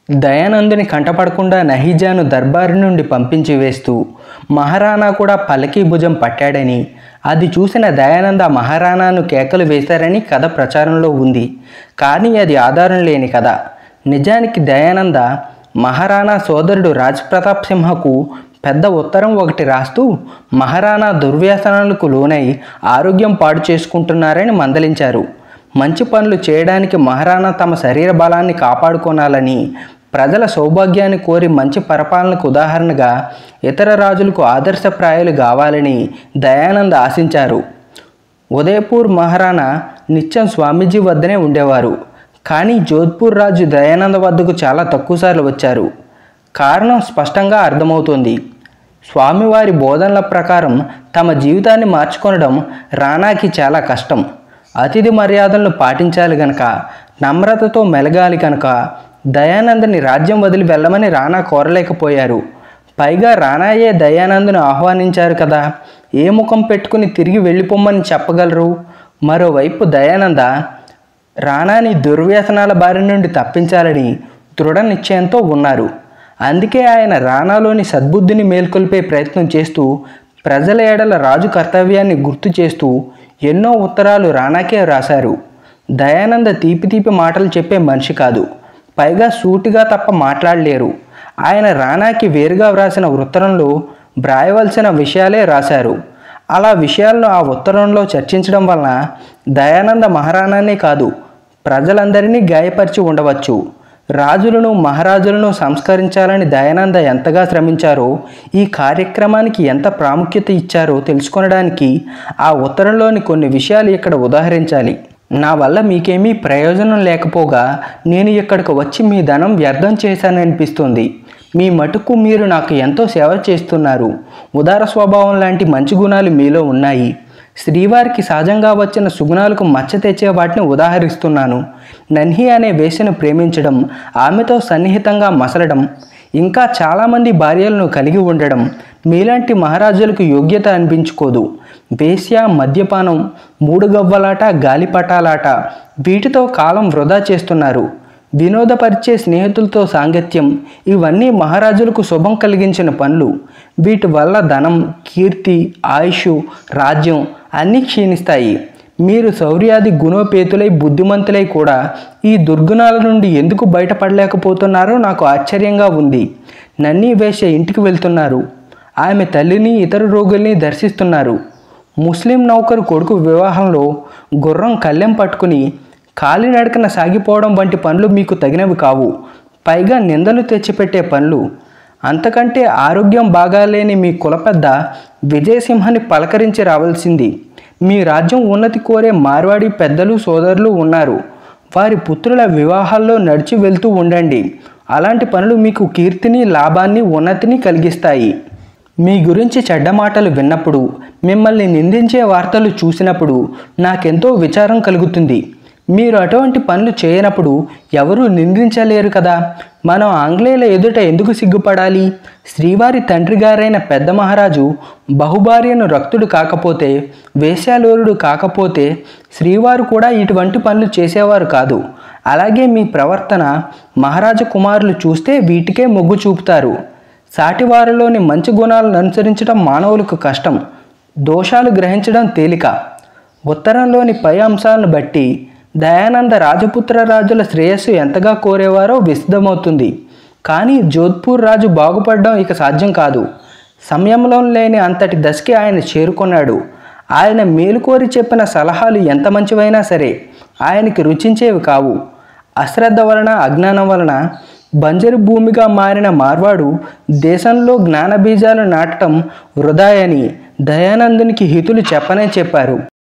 దయానందుని కంటపడకుండా నహీజాను దర్బారు నుండి పంపించి వేస్తూ మహారాణా కూడా పల్లకీ భుజం పట్టాడని అది చూసిన దయానంద మహారాణాను కేకలు వేశారని కథ ప్రచారంలో ఉంది కానీ అది ఆధారం లేని కథ నిజానికి దయానంద మహారాణా సోదరుడు రాజ్ ప్రతాప్ సింహకు పెద్ద ఉత్తరం ఒకటి రాస్తూ మహారాణా దుర్వ్యసనాలకు లోనై ఆరోగ్యం పాడు చేసుకుంటున్నారని మందలించారు మంచి పనులు చేయడానికి మహారాణా తమ శరీర బలాన్ని కాపాడుకోనాలని ప్రజల సౌభాగ్యాన్ని కోరి మంచి పరిపాలనకు ఉదాహరణగా ఇతర రాజులకు ఆదర్శప్రాయాలు కావాలని దయానంద్ ఆశించారు ఉదయపూర్ మహారాణా నిత్యం స్వామీజీ వద్దనే ఉండేవారు కానీ జోధ్పూర్ రాజు దయానంద వద్దకు చాలా తక్కువసార్లు వచ్చారు కారణం స్పష్టంగా అర్థమవుతుంది స్వామివారి బోధనల ప్రకారం తమ జీవితాన్ని మార్చుకొనడం రాణాకి చాలా కష్టం అతిథి మర్యాదలను పాటించాలి గనక నమ్రతతో మెలగాలి కనుక దయానందని రాజ్యం వదిలి వెళ్ళమని రాణా కోరలేకపోయారు పైగా రానాయే దయానందును ఆహ్వానించారు కదా ఏ ముఖం పెట్టుకుని తిరిగి వెళ్ళిపోమ్మని చెప్పగలరు మరోవైపు దయానంద రాణాని దుర్వ్యసనాల బారి నుండి తప్పించాలని దృఢ నిశ్చయంతో ఉన్నారు అందుకే ఆయన రాణాలోని సద్బుద్ధిని మేల్కొల్పే ప్రయత్నం చేస్తూ ప్రజల ఏడల రాజు కర్తవ్యాన్ని గుర్తు చేస్తూ ఎన్నో ఉత్తరాలు రాణాకే రాశారు దయానంద తీపి తీపి మాటలు చెప్పే మనిషి కాదు పైగా సూటిగా తప్ప మాట్లాడలేరు ఆయన రాణాకి వేరుగా వ్రాసిన ఉత్తరంలో వ్రాయవలసిన విషయాలే రాశారు అలా విషయాలను ఆ ఉత్తరంలో చర్చించడం వలన దయానంద మహారాణానే కాదు ప్రజలందరినీ గాయపరిచి ఉండవచ్చు రాజులను మహారాజులను సంస్కరించాలని దయానంద ఎంతగా శ్రమించారో ఈ కార్యక్రమానికి ఎంత ప్రాముఖ్యత ఇచ్చారో తెలుసుకొనడానికి ఆ ఉత్తరంలోని కొన్ని విషయాలు ఇక్కడ ఉదాహరించాలి నా వల్ల మీకేమీ ప్రయోజనం లేకపోగా నేను ఇక్కడికి వచ్చి మీ ధనం వ్యర్థం చేశాననిపిస్తుంది మీ మటుకు మీరు నాకు ఎంతో సేవ చేస్తున్నారు ఉదార స్వభావం లాంటి మంచి గుణాలు మీలో ఉన్నాయి శ్రీవారికి సహజంగా వచ్చిన సుగుణాలకు మచ్చ తెచ్చే వాటిని ఉదాహరిస్తున్నాను నన్హి అనే వేశ్యను ప్రేమించడం ఆమెతో సన్నిహితంగా మసలడం ఇంకా చాలామంది భార్యలను కలిగి ఉండడం మీలాంటి మహారాజులకు యోగ్యత అనిపించుకోదు వేశ్య మద్యపానం మూడు గవ్వలాట గాలిపటాలాట వీటితో కాలం వృధా చేస్తున్నారు వినోదపరిచే స్నేహితులతో సాంగత్యం ఇవన్నీ మహారాజులకు శుభం కలిగించిన పనులు వీటి వల్ల ధనం కీర్తి ఆయుష్ రాజ్యం అన్నీ క్షీణిస్తాయి మీరు శౌర్యాది గుణోపేతులై బుద్ధిమంతులై కూడా ఈ దుర్గుణాల నుండి ఎందుకు బయటపడలేకపోతున్నారో నాకు ఆశ్చర్యంగా ఉంది నన్నీ వేష ఇంటికి వెళ్తున్నారు ఆమె తల్లిని ఇతర రోగుల్ని దర్శిస్తున్నారు ముస్లిం నౌకరు కొడుకు వివాహంలో గుర్రం కళ్ళెం పట్టుకుని కాలినడకన సాగిపోవడం వంటి పనులు మీకు తగినవి కావు పైగా నిందలు తెచ్చిపెట్టే పనులు అంతకంటే ఆరోగ్యం బాగాలేని మీ కులపెద్ద విజయసింహని పలకరించి రావాల్సింది మీ రాజ్యం ఉన్నతి కోరే మార్వాడి పెద్దలు సోదరులు ఉన్నారు వారి పుత్రుల వివాహాల్లో నడిచి వెళ్తూ ఉండండి అలాంటి పనులు మీకు కీర్తిని లాభాన్ని ఉన్నతిని కలిగిస్తాయి మీ గురించి చెడ్డ మాటలు విన్నప్పుడు మిమ్మల్ని నిందించే వార్తలు చూసినప్పుడు నాకెంతో విచారం కలుగుతుంది మీరు అటువంటి పనులు చేయనప్పుడు ఎవరూ నిందించలేరు కదా మనం ఆంగ్లేయుల ఎదుట ఎందుకు సిగ్గుపడాలి శ్రీవారి తండ్రి గారైన పెద్ద మహారాజు బహుభార్యను రక్తుడు కాకపోతే వేశ్యాలోరుడు కాకపోతే శ్రీవారు కూడా ఇటువంటి పనులు చేసేవారు కాదు అలాగే మీ ప్రవర్తన మహారాజు కుమారులు చూస్తే వీటికే మొగ్గు చూపుతారు సాటివారిలోని మంచి గుణాలను అనుసరించడం మానవులకు కష్టం దోషాలు గ్రహించడం తేలిక ఉత్తరంలోని పై అంశాలను బట్టి దయానంద రాజపుత్ర రాజుల శ్రేయస్సు ఎంతగా కోరేవారో విశదమవుతుంది కానీ జోధ్పూర్ రాజు బాగుపడడం ఇక సాధ్యం కాదు సమయంలో లేని అంతటి దశకి ఆయన చేరుకున్నాడు ఆయన మేలు కోరి చెప్పిన సలహాలు ఎంత మంచివైనా సరే ఆయనకి రుచించేవి కావు అశ్రద్ధ వలన అజ్ఞానం వలన బంజరు భూమిగా మారిన మార్వాడు దేశంలో జ్ఞాన బీజాలు నాటడం వృధాయని దయానందునికి హితులు చెప్పనే చెప్పారు